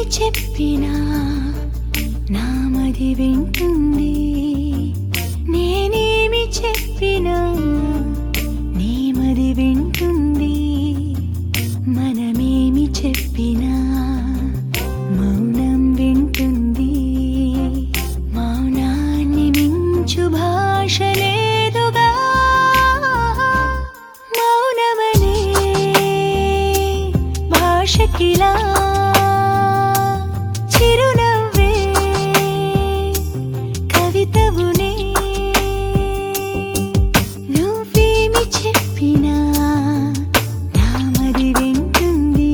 చెప్పినా నామది వింటుంది నేనేమి చెప్పినా నేమది వింటుంది మనమేమి చెప్పినా మౌనం వింటుంది మౌనాన్ని మించు భాష లేదుగా మౌనమనే భాషకిలా చిరునవ్వే కవితవునే నువ్వేమి చెప్పినా నామది వింటుంది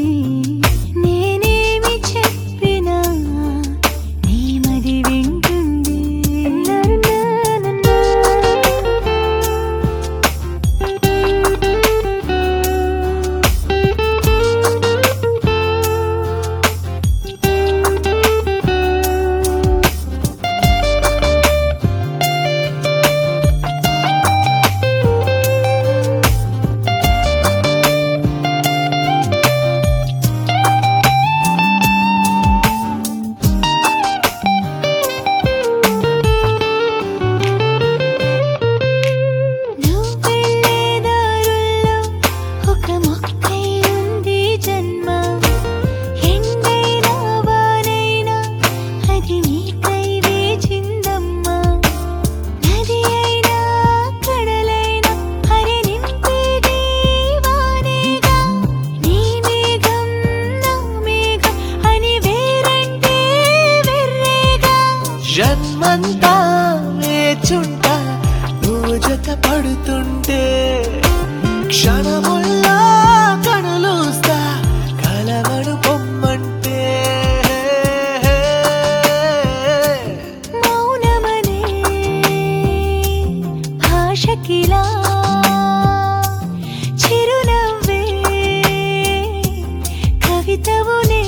నేనేమి చెప్పినా నీమది వింటుంది నువ్వెళ్ళే దారుల్లో ఒక మొక్కై ఉంది జన్మ ఎండైనా వానైనా అది నీకై వేచిందమ్మా నది అయినా కడలైనా హరి నింపేది వానేగా నీ మేఘం నా మేఘం అని వేరంటే వెర్రేగా జన్మంతా వేచుంటా నువ్వు జత పడుతుంటే క్షణముల్లా కనులూస్తా కలవడు పొమ్మంటే మౌనమనే భాషకిలా చిరునవ్వే కవితవునే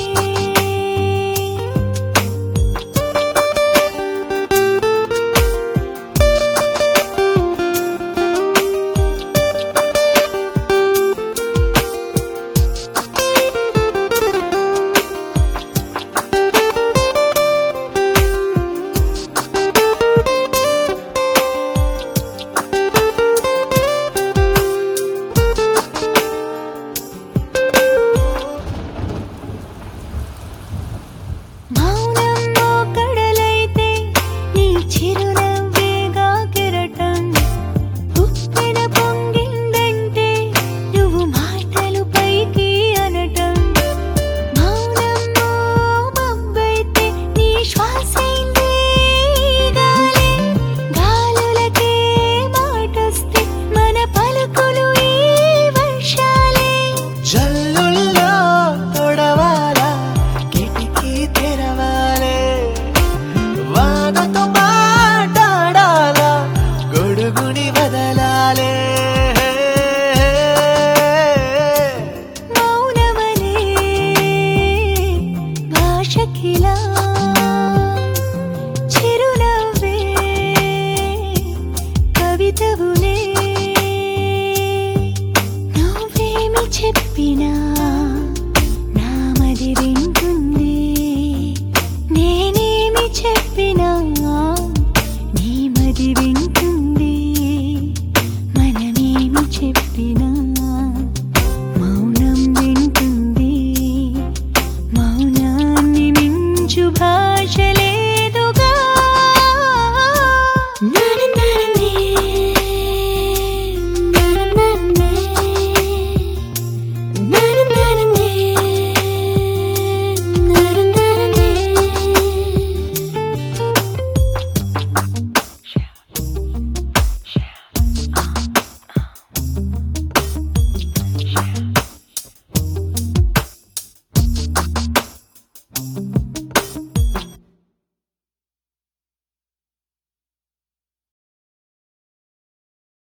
మౌనంలో కడలైతే నీ చిరునవ్వేగా కెరటం ఉప్పెన పొంగిందంటే నువ్వు మాటలు పైకి అనటం మౌనంలో మబ్బైతే నీ శ్వాసైందే గాలి గాలులకే మాటొస్తే మన పలుకులు ఈ వర్షాలే జల్లుల్లో తొడవాలా కిటికీ తెరవాలే వానతో మాట్లాడాలా గొడుగుని వదలాలే మౌనమనే భాషకిలా చిరునవ్వే కవితవునే నువ్వేమి చెప్పినా నామది వింటుంది